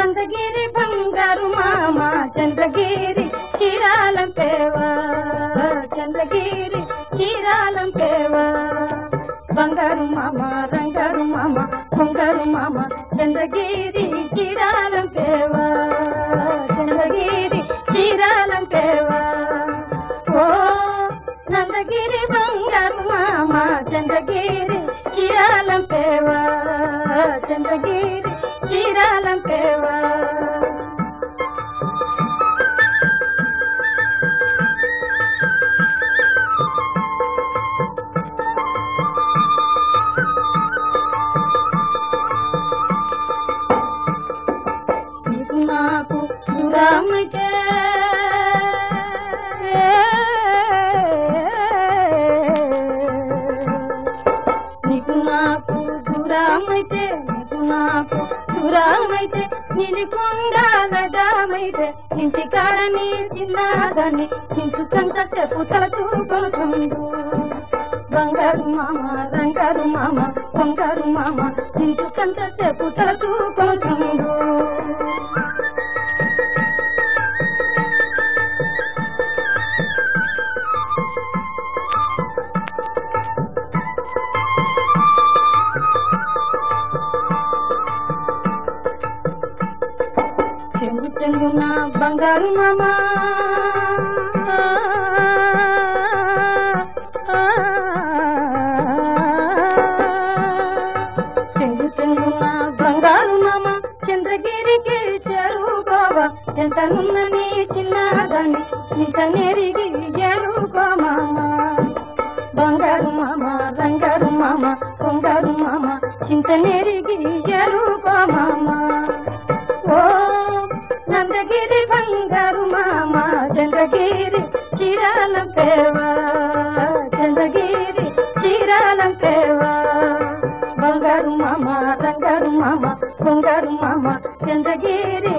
నందగిరి బంగారు మామ చంద్రగిరి చీరాలం పేవా చంద్రగిరి చీరాలం పేవా బంగారు మామ రంగారు మామ పొంగారు మామ చంద్రగిరి చీరాలం పేవా చంద్రగిరి చీరాలం పేవా ఓ నందగిరి బంగారు మామ చంద్రగిరి చీరాలం పేవా చంద్రగిరి చీరాలం పేవా నీకు నాకు దూరమైతే నీకు నాకు దూరమైతే నీకు నాకు దూరమైతే నిలుకుండాలడమైతే ఇంటి కాడని చిన్నదని ఇంచుకంత సేపు తల చూకొనుచుండు బంగారు మామ రంగారు మామ బంగారు మామ ఇంచుకంత సేపు తల చూకొనుచుండు చెంగు చెంగున బంగారు మామ చెంగు చెంగున బంగారు మామ చంద్రగిరికి చేరుకోవా చెంతనున్న నీ చిన్నదాన్ని ఇంత నెరిగి చేరుకో మామ బంగారు మామ రంగారు మామ పొంగారు మామ చింత నెరిగి ఎరుకో మామ ఓ నందగిరి బంగారు మామ చంద్రగిరి చీరాలం పేవా చంద్రగిరి చీరాలం పేవా బంగారు మామ రంగారు మామ పొంగారు మామ చంద్రగిరి